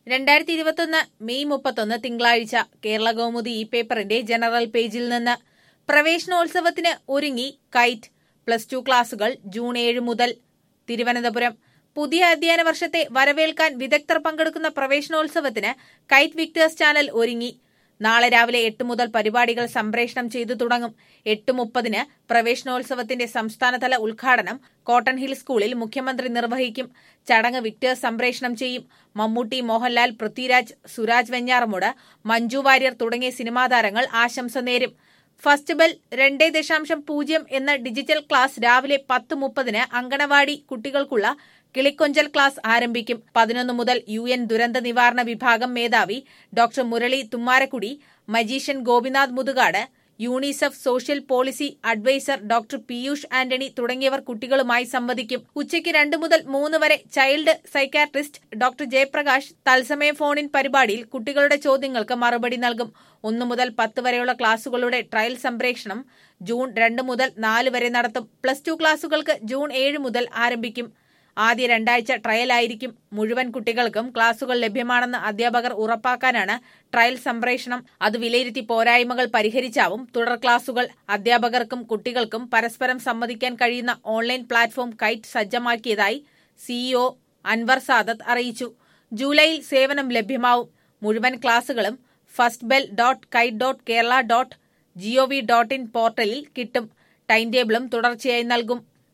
രണ്ടായിരത്തി ഇരുപത്തൊന്ന് മെയ് മുപ്പത്തൊന്ന് തിങ്കളാഴ്ച കേരള കൗമുദി ഈ പേപ്പറിന്റെ ജനറൽ പേജിൽ നിന്ന് പ്രവേശനോത്സവത്തിന് ഒരുങ്ങി കൈറ്റ് പ്ലസ് ടു ക്ലാസുകൾ ജൂൺ ഏഴ് മുതൽ തിരുവനന്തപുരം പുതിയ അധ്യയന വർഷത്തെ വരവേൽക്കാൻ വിദഗ്ധർ പങ്കെടുക്കുന്ന പ്രവേശനോത്സവത്തിന് കൈറ്റ് വിക്ടേഴ്സ് ചാനൽ ഒരുങ്ങി നാളെ രാവിലെ എട്ട് മുതൽ പരിപാടികൾ സംപ്രേഷണം ചെയ്തു തുടങ്ങും എട്ട് മുപ്പതിന് പ്രവേശനോത്സവത്തിന്റെ സംസ്ഥാനതല ഉദ്ഘാടനം കോട്ടൺ ഹിൽ സ്കൂളിൽ മുഖ്യമന്ത്രി നിർവഹിക്കും ചടങ്ങ് വിക്ടേഴ്സ് സംപ്രേഷണം ചെയ്യും മമ്മൂട്ടി മോഹൻലാൽ പൃഥ്വിരാജ് സുരാജ് വെഞ്ഞാറമൂട് മഞ്ജു വാര്യർ തുടങ്ങിയ സിനിമാ താരങ്ങൾ ആശംസ നേരും ഫസ്റ്റ് ബെൽ രണ്ട് ദശാംശം പൂജ്യം എന്ന ഡിജിറ്റൽ ക്ലാസ് രാവിലെ പത്ത് മുപ്പതിന് അങ്കണവാടി കുട്ടികൾക്കുള്ള കിളിക്കൊഞ്ചൽ ക്ലാസ് ആരംഭിക്കും പതിനൊന്ന് മുതൽ യു എൻ ദുരന്ത നിവാരണ വിഭാഗം മേധാവി doctor Murali Thummarukudy magician Gopinath Muthukad UNICEF social policy adviser doctor Piyush Antony തുടങ്ങിയവർ കുട്ടികളുമായി സംവദിക്കും ഉച്ചയ്ക്ക് രണ്ട് മുതൽ മൂന്ന് വരെ ചൈൽഡ് സൈക്കാട്രിസ്റ്റ് ഡോക്ടർ ജയപ്രകാശ് തത്സമയ ഫോണിൻ പരിപാടിയിൽ കുട്ടികളുടെ ചോദ്യങ്ങൾക്ക് മറുപടി നൽകും ഒന്നു മുതൽ പത്ത് വരെയുള്ള ക്ലാസുകളുടെ ട്രയൽ സംപ്രേഷണം ജൂൺ രണ്ട് മുതൽ നാല് വരെ നടത്തും പ്ലസ് ടു ക്ലാസുകൾക്ക് ജൂൺ ഏഴ് മുതൽ ആരംഭിക്കും ആദ്യ രണ്ടാഴ്ച ട്രയലായിരിക്കും മുഴുവൻ കുട്ടികൾക്കും ക്ലാസുകൾ ലഭ്യമാണെന്ന് അധ്യാപകർ ഉറപ്പാക്കാനാണ് ട്രയൽ സംപ്രേഷണം അത് വിലയിരുത്തി പോരായ്മകൾ പരിഹരിച്ചാവും തുടർ ക്ലാസുകൾ അധ്യാപകർക്കും കുട്ടികൾക്കും പരസ്പരം സംവദിക്കാൻ കഴിയുന്ന ഓൺലൈൻ പ്ലാറ്റ്ഫോം കൈറ്റ് സജ്ജമാക്കിയതായി സിഇഒ അൻവർ സാദത്ത് അറിയിച്ചു ജൂലൈയിൽ സേവനം ലഭ്യമാവും മുഴുവൻ ക്ലാസുകളും first bell dot KITE dot Kerala dot GOV dot in പോർട്ടലിൽ കിട്ടും ടൈം ടേബിളും തുടർച്ചയായി നൽകും